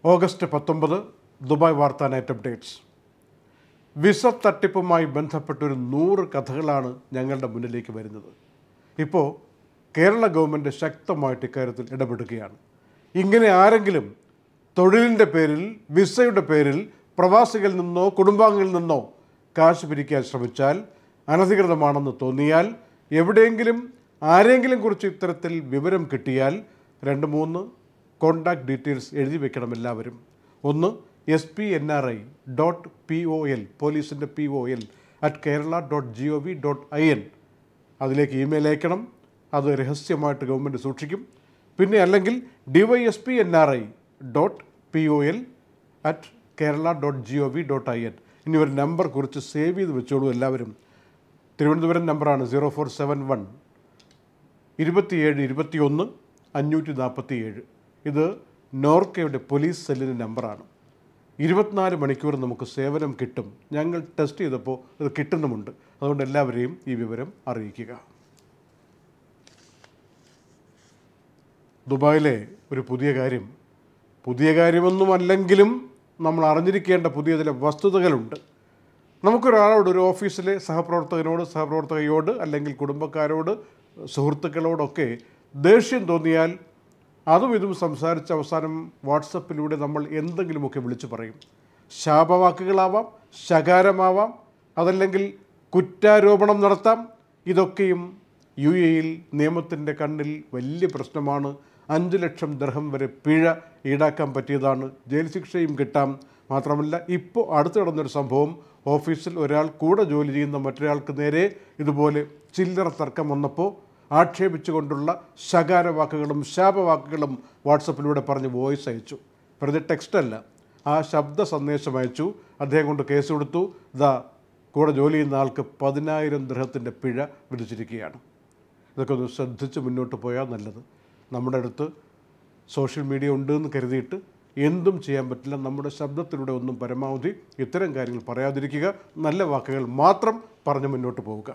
August പത്തൊമ്പത് Dubai വാർത്താ night updates visa തട്ടിപ്പുമായി ബന്ധപ്പെട്ടൊരു നൂറ് കഥകളാണ് ഞങ്ങളുടെ മുന്നിലേക്ക് വരുന്നത് ഇപ്പോൾ കേരള ഗവൺമെൻറ് ശക്തമായിട്ട് ഇക്കാര്യത്തിൽ ഇടപെടുകയാണ് ഇങ്ങനെ ആരെങ്കിലും തൊഴിലിൻ്റെ പേരിൽ വിസയുടെ പേരിൽ പ്രവാസികളിൽ നിന്നോ കുടുംബാംഗങ്ങളിൽ നിന്നോ കാശ് പിരിക്കാൻ ശ്രമിച്ചാൽ അനധികൃതമാണെന്ന് തോന്നിയാൽ എവിടെയെങ്കിലും ആരെങ്കിലും കുറിച്ച് ഇത്തരത്തിൽ വിവരം കിട്ടിയാൽ രണ്ട് മൂന്ന് കോണ്ടാക്ട് ഡീറ്റെയിൽസ് എഴുതി വെക്കണം എല്ലാവരും ഒന്ന് S P N R I dot P O L പോലീസിൻ്റെ P O L at Kerala dot G O V dot I N അതിലേക്ക് ഇമെയിൽ അയക്കണം അത് രഹസ്യമായിട്ട് ഗവൺമെൻറ് സൂക്ഷിക്കും പിന്നെ അല്ലെങ്കിൽ D Y S P N R I dot P O L at Kerala dot G O V dot I N ഇനി ഒരു number കുറിച്ച് സേവ് ചെയ്ത് വെച്ചോളൂ എല്ലാവരും തിരുവനന്തപുരം നമ്പറാണ് സീറോ ഫോർ സെവൻ വൺ ഇരുപത്തിയേഴ് ഇരുപത്തിയൊന്ന് അഞ്ഞൂറ്റി നാൽപ്പത്തി ഏഴ് ഇത് നോർക്കയുടെ പോലീസ് സെല്ലിൻ്റെ നമ്പറാണ് ഇരുപത്തിനാല് മണിക്കൂർ നമുക്ക് സേവനം കിട്ടും ഞങ്ങൾ ടെസ്റ്റ് ചെയ്തപ്പോൾ ഇത് കിട്ടുന്നുമുണ്ട് അതുകൊണ്ട് എല്ലാവരെയും ഈ വിവരം അറിയിക്കുക ദുബായിലെ ഒരു പുതിയ കാര്യം പുതിയ കാര്യമൊന്നും അല്ലെങ്കിലും നമ്മൾ അറിഞ്ഞിരിക്കേണ്ട പുതിയ ചില വസ്തുതകളുണ്ട് നമുക്കൊരാളോട് ഒരു ഓഫീസിലെ സഹപ്രവർത്തകനോട് സഹപ്രവർത്തകയോട് അല്ലെങ്കിൽ കുടുംബക്കാരോട് സുഹൃത്തുക്കളോടൊക്കെ ദേഷ്യം തോന്നിയാൽ അതും ഇതും സംസാരിച്ച് അവസാനം വാട്സപ്പിലൂടെ നമ്മൾ എന്തെങ്കിലുമൊക്കെ വിളിച്ചു പറയും ശാപവാക്കുകളാവാം ശകാരമാവാം അതല്ലെങ്കിൽ കുറ്റാരോപണം നടത്താം ഇതൊക്കെയും യു എയിൽ നിയമത്തിൻ്റെ കണ്ണിൽ വലിയ പ്രശ്നമാണ് അഞ്ച് ലക്ഷം ദർഹം വരെ പിഴ ഈടാക്കാൻ പറ്റിയതാണ് ജയിൽ ശിക്ഷയും കിട്ടാം മാത്രമല്ല ഇപ്പോൾ അടുത്ത് നടന്നൊരു സംഭവം ഓഫീസിൽ ഒരാൾ കൂടെ ജോലി ചെയ്യുന്ന മറ്റൊരാൾക്ക് നേരെ ഇതുപോലെ ചില്ലറ തർക്കം വന്നപ്പോൾ ആക്ഷേപിച്ചുകൊണ്ടുള്ള ശകാര വാക്കുകളും ശാപവാക്കുകളും വാട്സപ്പിലൂടെ പറഞ്ഞ് വോയിസ് അയച്ചു വെറുതെ ടെക്സ്റ്റ് അല്ല ആ ശബ്ദ സന്ദേശം അയച്ചു അദ്ദേഹം കൊണ്ട് കേസ് കൊടുത്തു ദാ കൂടെ ജോലി ചെയ്യുന്ന ആൾക്ക് പതിനായിരം ദൃഹത്തിൻ്റെ പിഴ വിധിച്ചിരിക്കുകയാണ് ഇതൊക്കെ ഒന്ന് ശ്രദ്ധിച്ച് മുന്നോട്ട് പോയാൽ നല്ലത് നമ്മുടെ അടുത്ത് സോഷ്യൽ മീഡിയ ഉണ്ട് എന്ന് കരുതിയിട്ട് എന്തും ചെയ്യാൻ പറ്റില്ല നമ്മുടെ ശബ്ദത്തിലൂടെ ഒന്നും പരമാവധി ഇത്തരം കാര്യങ്ങൾ പറയാതിരിക്കുക നല്ല വാക്കുകൾ മാത്രം പറഞ്ഞ് മുന്നോട്ട് പോവുക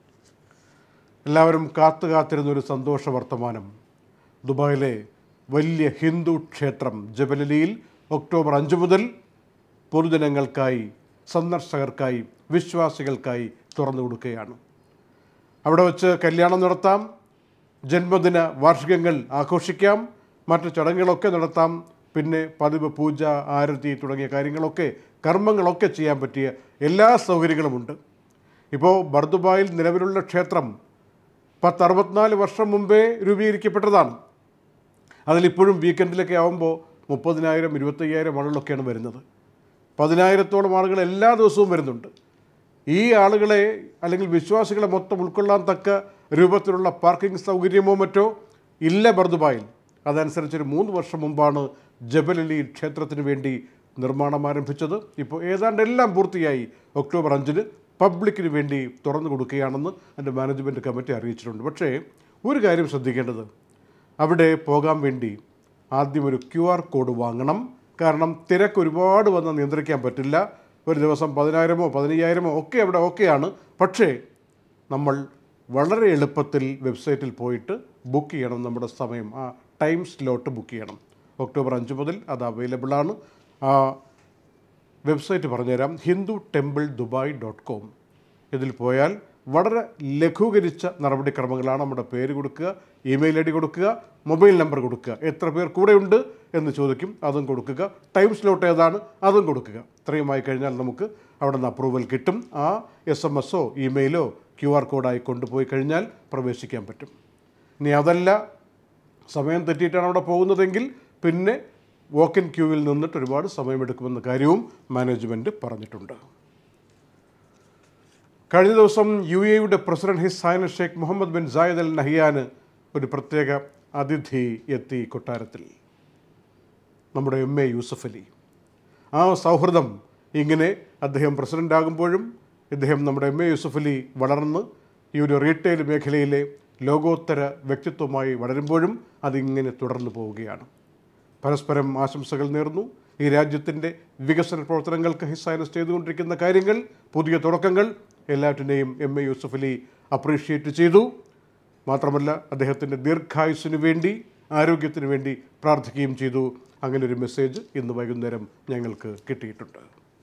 എല്ലാവരും കാത്തു കാത്തിരുന്ന ഒരു സന്തോഷ വർത്തമാനം ദുബായിലെ വലിയ ഹിന്ദു ക്ഷേത്രം ജബലലിയിൽ ഒക്ടോബർ അഞ്ച് മുതൽ പൊതുജനങ്ങൾക്കായി സന്ദർശകർക്കായി വിശ്വാസികൾക്കായി തുറന്നു കൊടുക്കുകയാണ് അവിടെ വച്ച് കല്യാണം നടത്താം ജന്മദിന വാർഷികങ്ങൾ ആഘോഷിക്കാം മറ്റു ചടങ്ങുകളൊക്കെ നടത്താം പിന്നെ പതിവ് പൂജ ആരതി തുടങ്ങിയ കാര്യങ്ങളൊക്കെ കർമ്മങ്ങളൊക്കെ ചെയ്യാൻ പറ്റിയ എല്ലാ സൗകര്യങ്ങളുമുണ്ട് ഇപ്പോൾ ബർദുബായിൽ നിലവിലുള്ള ക്ഷേത്രം പത്ത് അറുപത്തിനാല് വർഷം മുമ്പേ രൂപീകരിക്കപ്പെട്ടതാണ് അതിലിപ്പോഴും വീക്കെൻഡിലൊക്കെ ആകുമ്പോൾ മുപ്പതിനായിരം ഇരുപത്തയ്യായിരം ആളുകളൊക്കെയാണ് വരുന്നത് പതിനായിരത്തോളം ആളുകൾ എല്ലാ ദിവസവും വരുന്നുണ്ട് ഈ ആളുകളെ അല്ലെങ്കിൽ വിശ്വാസികളെ മൊത്തം ഉൾക്കൊള്ളാൻ തക്ക രൂപത്തിലുള്ള പാർക്കിംഗ് സൗകര്യമോ മറ്റോ ഇല്ല ബർദുബായിൽ അതനുസരിച്ച് ഒരു മൂന്ന് വർഷം മുമ്പാണ് ജബലലി ക്ഷേത്രത്തിന് വേണ്ടി നിർമ്മാണം ആരംഭിച്ചത് ഇപ്പോൾ ഏതാണ്ട് എല്ലാം പൂർത്തിയായി ഒക്ടോബർ അഞ്ചിന് പബ്ലിക്കിന് വേണ്ടി തുറന്നു കൊടുക്കുകയാണെന്ന് എൻ്റെ മാനേജ്മെൻറ്റ് കമ്മിറ്റി അറിയിച്ചിട്ടുണ്ട് പക്ഷേ ഒരു കാര്യം ശ്രദ്ധിക്കേണ്ടത് അവിടെ പോകാൻ വേണ്ടി ആദ്യം ഒരു ക്യു ആർ കോഡ് വാങ്ങണം കാരണം തിരക്ക് ഒരുപാട് വന്ന് നിയന്ത്രിക്കാൻ പറ്റില്ല ഒരു ദിവസം പതിനായിരമോ പതിനയ്യായിരമോ ഒക്കെ അവിടെ ഓക്കെയാണ് പക്ഷേ നമ്മൾ വളരെ എളുപ്പത്തിൽ വെബ്സൈറ്റിൽ പോയിട്ട് ബുക്ക് ചെയ്യണം നമ്മുടെ സമയം ആ ടൈം സ്ലോട്ട് ബുക്ക് ചെയ്യണം ഒക്ടോബർ അഞ്ച് മുതൽ അത് അവൈലബിൾ ആണ് ആ വെബ്സൈറ്റ് പറഞ്ഞുതരാം Hindu temple Dubai dot com ഇതിൽ പോയാൽ വളരെ ലഘൂകരിച്ച നടപടിക്രമങ്ങളാണ് നമ്മുടെ പേര് കൊടുക്കുക ഇമെയിൽ ഐ ഡി കൊടുക്കുക മൊബൈൽ നമ്പർ കൊടുക്കുക എത്ര പേർ കൂടെയുണ്ട് എന്ന് ചോദിക്കും അതും കൊടുക്കുക ടൈം സ്ലോട്ട് ഏതാണ് അതും കൊടുക്കുക ഇത്രയുമായി കഴിഞ്ഞാൽ നമുക്ക് അവിടെ നിന്ന് അപ്രൂവൽ കിട്ടും ആ എസ് എം എസോ ഇമെയിലോ ക്യു ആർ കോഡായി കൊണ്ടുപോയി കഴിഞ്ഞാൽ പ്രവേശിക്കാൻ പറ്റും ഇനി അതല്ല സമയം തെറ്റിയിട്ടാണ് അവിടെ പോകുന്നതെങ്കിൽ പിന്നെ വോക്കിൻ ക്യൂവിൽ നിന്നിട്ട് ഒരുപാട് സമയമെടുക്കുമെന്ന കാര്യവും മാനേജ്മെൻറ്റ് പറഞ്ഞിട്ടുണ്ട് കഴിഞ്ഞ ദിവസം യു എയുടെ പ്രസിഡന്റ് ഹിസ് സൈന Sheikh Mohammed bin Zayed Al നഹിയാന് ഒരു പ്രത്യേക അതിഥി എത്തി കൊട്ടാരത്തിൽ നമ്മുടെ എം എ യൂസഫ് അലി ആ സൗഹൃദം ഇങ്ങനെ അദ്ദേഹം പ്രസിഡൻ്റ് ആകുമ്പോഴും ഇദ്ദേഹം നമ്മുടെ എം എ യൂസഫ് അലി വളർന്ന് ഈ ഒരു റീറ്റെയിൽ മേഖലയിലെ ലോകോത്തര വ്യക്തിത്വമായി വളരുമ്പോഴും അതിങ്ങനെ തുടർന്നു പോവുകയാണ് പരസ്പരം ആശംസകൾ നേർന്നു ഈ രാജ്യത്തിൻ്റെ വികസന പ്രവർത്തനങ്ങൾക്ക് ഹിസൈനസ് ചെയ്തുകൊണ്ടിരിക്കുന്ന കാര്യങ്ങൾ പുതിയ തുടക്കങ്ങൾ എല്ലാറ്റിനെയും M A Yusuf Ali appreciate ചെയ്തു മാത്രമല്ല അദ്ദേഹത്തിൻ്റെ ദീർഘായുസ്സിന് വേണ്ടി ആരോഗ്യത്തിന് വേണ്ടി പ്രാർത്ഥിക്കുകയും ചെയ്തു അങ്ങനെ ഒരു മെസ്സേജ് ഇന്ന് വൈകുന്നേരം ഞങ്ങൾക്ക് കിട്ടിയിട്ടുണ്ട്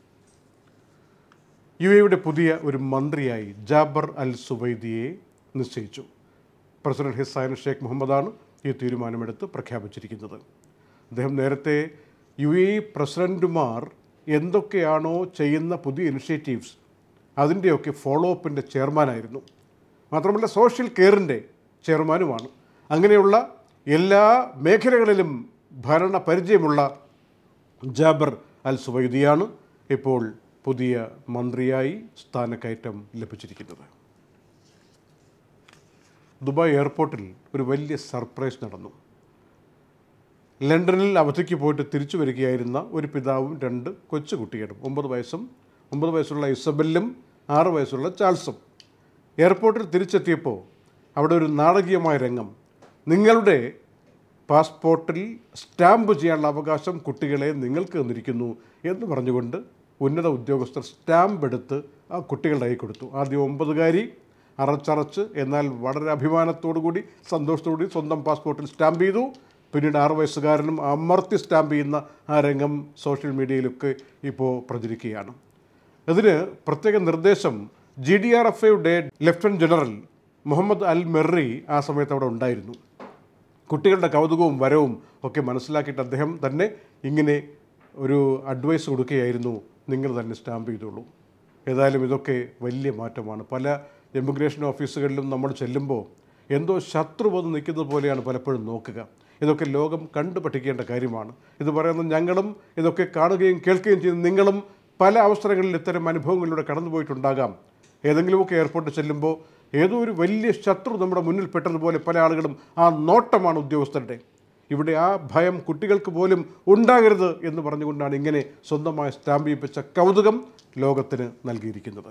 യു എയുടെ പുതിയ ഒരു മന്ത്രിയായി ജാബർ അൽ സുവൈദിയെ നിശ്ചയിച്ചു പ്രസിഡന്റ് ഹിസായൻ ഷേഖ് മുഹമ്മദാണ് ഈ തീരുമാനമെടുത്ത് പ്രഖ്യാപിച്ചിരിക്കുന്നത് അദ്ദേഹം നേരത്തെ യു എ പ്രസിഡന്റുമാർ എന്തൊക്കെയാണോ ചെയ്യുന്ന പുതിയ ഇനിഷ്യേറ്റീവ്സ് അതിൻ്റെയൊക്കെ ഫോളോ അപ്പിൻ്റെ ചെയർമാനായിരുന്നു മാത്രമല്ല സോഷ്യൽ കെയറിൻ്റെ ചെയർമാനുമാണ് അങ്ങനെയുള്ള എല്ലാ മേഖലകളിലും ഭരണ പരിചയമുള്ള ജാബർ അൽ സുവൈദിയാണ് ഇപ്പോൾ പുതിയ മന്ത്രിയായി സ്ഥാനക്കയറ്റം ലഭിച്ചിരിക്കുന്നത് ദുബായ് എയർപോർട്ടിൽ ഒരു വലിയ സർപ്രൈസ് നടന്നു ലണ്ടനിൽ അവധിക്ക് പോയിട്ട് തിരിച്ചു വരികയായിരുന്ന ഒരു പിതാവും രണ്ട് കൊച്ചുകുട്ടികളും ഒമ്പത് വയസ്സും ഒമ്പത് വയസ്സുള്ള ഇസബെല്ലും ആറ് വയസ്സുള്ള ചാൾസും എയർപോർട്ടിൽ തിരിച്ചെത്തിയപ്പോൾ അവിടെ ഒരു നാടകീയമായ രംഗം നിങ്ങളുടെ പാസ്പോർട്ടിൽ സ്റ്റാമ്പ് ചെയ്യാനുള്ള അവകാശം കുട്ടികളെ നിങ്ങൾക്ക് തന്നിരിക്കുന്നു എന്ന് പറഞ്ഞുകൊണ്ട് ഉന്നത ഉദ്യോഗസ്ഥർ സ്റ്റാമ്പ് എടുത്ത് ആ കുട്ടികളുടെ കൈ കൊടുത്തു ആദ്യം ഒമ്പതുകാരി അറച്ചറച്ച് എന്നാൽ വളരെ അഭിമാനത്തോടു കൂടി സന്തോഷത്തോടു കൂടി സ്വന്തം പാസ്പോർട്ടിൽ സ്റ്റാമ്പ് ചെയ്തു പിന്നീട് ആറ് വയസ്സുകാരനും അമർത്തി സ്റ്റാമ്പ് ചെയ്യുന്ന ആ രംഗം സോഷ്യൽ മീഡിയയിലൊക്കെ ഇപ്പോൾ പ്രചരിക്കുകയാണ് ഇതിന് പ്രത്യേക നിർദ്ദേശം ജി ഡി ആർ എഫ് ഐയുടെ lieutenant general Mohammed Al Marri ആ സമയത്ത് അവിടെ ഉണ്ടായിരുന്നു കുട്ടികളുടെ കൗതുകവും വരവും ഒക്കെ മനസ്സിലാക്കിയിട്ട് അദ്ദേഹം തന്നെ ഇങ്ങനെ ഒരു അഡ്വൈസ് കൊടുക്കുകയായിരുന്നു നിങ്ങൾ തന്നെ സ്റ്റാമ്പ് ചെയ്തോളൂ ഏതായാലും ഇതൊക്കെ വലിയ മാറ്റമാണ് പല എമിഗ്രേഷൻ ഓഫീസുകളിലും നമ്മൾ ചെല്ലുമ്പോൾ എന്തോ ശത്രു വന്ന് നിൽക്കുന്നത് പോലെയാണ് പലപ്പോഴും നോക്കുക ഇതൊക്കെ ലോകം കണ്ടു പഠിക്കേണ്ട കാര്യമാണ് ഇത് പറയുന്നത് ഞങ്ങളും ഇതൊക്കെ കാണുകയും കേൾക്കുകയും ചെയ്യുന്ന നിങ്ങളും പല അവസരങ്ങളിൽ ഇത്തരം അനുഭവങ്ങളിലൂടെ കടന്നുപോയിട്ടുണ്ടാകാം ഏതെങ്കിലുമൊക്കെ എയർപോർട്ടിൽ ചെല്ലുമ്പോൾ ഏതോ ഒരു വലിയ ശത്രു നമ്മുടെ മുന്നിൽ പെട്ടതുപോലെ പല ആളുകളും ആ നോട്ടമാണ് ഉദ്യോഗസ്ഥരുടെ ഇവിടെ ആ ഭയം കുട്ടികൾക്ക് പോലും ഉണ്ടാകരുത് എന്ന് പറഞ്ഞുകൊണ്ടാണ് ഇങ്ങനെ സ്വന്തമായി സ്റ്റാമ്പ് ചെയ്യിപ്പിച്ച കൗതുകം ലോകത്തിന് നൽകിയിരിക്കുന്നത്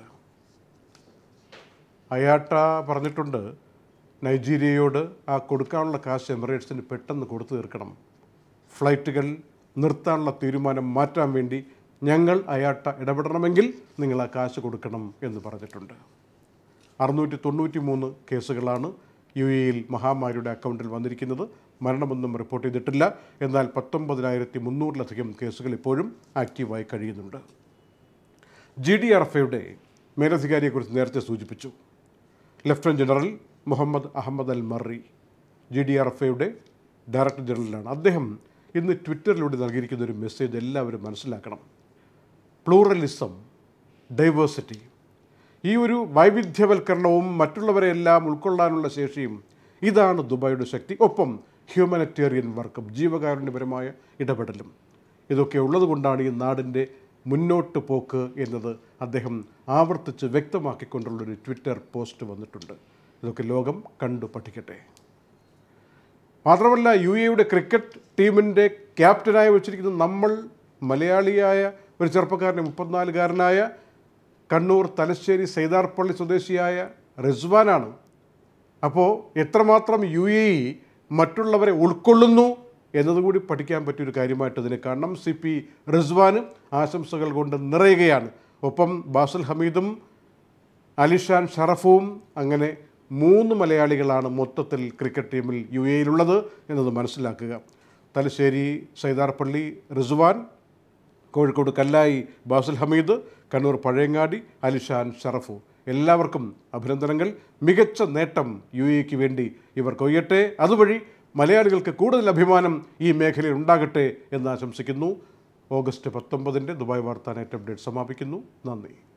അയാട്ട പറഞ്ഞിട്ടുണ്ട് നൈജീരിയയോട് ആ കൊടുക്കാനുള്ള കാശ് എമിറേറ്റ്സിന് പെട്ടെന്ന് കൊടുത്തു തീർക്കണം ഫ്ലൈറ്റുകൾ നിർത്താനുള്ള തീരുമാനം മാറ്റാൻ വേണ്ടി ഞങ്ങൾ അയാട്ട ഇടപെടണമെങ്കിൽ നിങ്ങൾ ആ കാശ് കൊടുക്കണം എന്ന് പറഞ്ഞിട്ടുണ്ട് അറുന്നൂറ്റി തൊണ്ണൂറ്റി മൂന്ന് കേസുകളാണ് യു എയിൽ മഹാമാരിയുടെ അക്കൗണ്ടിൽ വന്നിരിക്കുന്നത് മരണമൊന്നും റിപ്പോർട്ട് ചെയ്തിട്ടില്ല എന്നാൽ പത്തൊമ്പതിനായിരത്തി മുന്നൂറിലധികം കേസുകൾ ഇപ്പോഴും ആക്റ്റീവായി കഴിയുന്നുണ്ട് ജി ഡി ആർ എഫ് ഐയുടെ മേലധികാരിയെക്കുറിച്ച് നേരത്തെ സൂചിപ്പിച്ചു lieutenant general Mohammed Ahmed Al Marri G D R F ഐയുടെ ഡയറക്ടർ ജനറലാണ് അദ്ദേഹം ഇന്ന് ട്വിറ്ററിലൂടെ നൽകിയിരിക്കുന്ന ഒരു മെസ്സേജ് എല്ലാവരും മനസ്സിലാക്കണം പ്ലൂറലിസം ഡൈവേഴ്സിറ്റി ഈ ഒരു വൈവിധ്യവൽക്കരണവും മറ്റുള്ളവരെ എല്ലാം ഉൾക്കൊള്ളാനുള്ള ശേഷിയും ഇതാണ് ദുബായിയുടെ ശക്തി ഒപ്പം ഹ്യൂമനിറ്റേറിയൻ വർക്കും ജീവകാരുണ്യപരമായ ഇടപെടലും ഇതൊക്കെ ഉള്ളതുകൊണ്ടാണ് ഈ നാടിൻ്റെ മുന്നോട്ട് പോക്ക് എന്നത് അദ്ദേഹം ആവർത്തിച്ച് വ്യക്തമാക്കിക്കൊണ്ടുള്ളൊരു ട്വിറ്റർ പോസ്റ്റ് വന്നിട്ടുണ്ട് ഇതൊക്കെ ലോകം കണ്ടു പഠിക്കട്ടെ മാത്രമല്ല യു എയുടെ ക്രിക്കറ്റ് ടീമിൻ്റെ ക്യാപ്റ്റനായി വെച്ചിരിക്കുന്ന നമ്മൾ മലയാളിയായ ഒരു ചെറുപ്പക്കാരനെ മുപ്പത്തിനാലുകാരനായ കണ്ണൂർ തലശ്ശേരി സൈതാർപ്പള്ളി സ്വദേശിയായ റിസ്വാനാണ് അപ്പോൾ എത്രമാത്രം യു എ ഇ മറ്റുള്ളവരെ ഉൾക്കൊള്ളുന്നു എന്നതുകൂടി പഠിക്കാൻ പറ്റിയൊരു കാര്യമായിട്ട് ഇതിനെ കാണണം സി പി റിസ്വാന് ആശംസകൾ കൊണ്ട് നിറയുകയാണ് ഒപ്പം ബാസുൽ ഹമീദും അലിഷാൻ ഷറഫും അങ്ങനെ മൂന്ന് മലയാളികളാണ് മൊത്തത്തിൽ ക്രിക്കറ്റ് ടീമിൽ യു എയിലുള്ളത് എന്നത് മനസ്സിലാക്കുക തലശ്ശേരി സൈതാർപ്പള്ളി റിസ്വാൻ കോഴിക്കോട് കല്ലായി ബാസുൽ ഹമീദ് കണ്ണൂർ പഴയങ്ങാടി അലിഷാൻ ഷറഫു എല്ലാവർക്കും അഭിനന്ദനങ്ങൾ മികച്ച നേട്ടം യു എക്ക് വേണ്ടി ഇവർ കൊയ്യട്ടെ അതുവഴി മലയാളികൾക്ക് കൂടുതൽ അഭിമാനം ഈ മേഖലയിൽ ഉണ്ടാകട്ടെ എന്ന് ആശംസിക്കുന്നു ഓഗസ്റ്റ് പത്തൊമ്പതിൻ്റെ ദുബായ് വാർത്താ നെറ്റ് അപ്ഡേറ്റ് സമാപിക്കുന്നു നന്ദി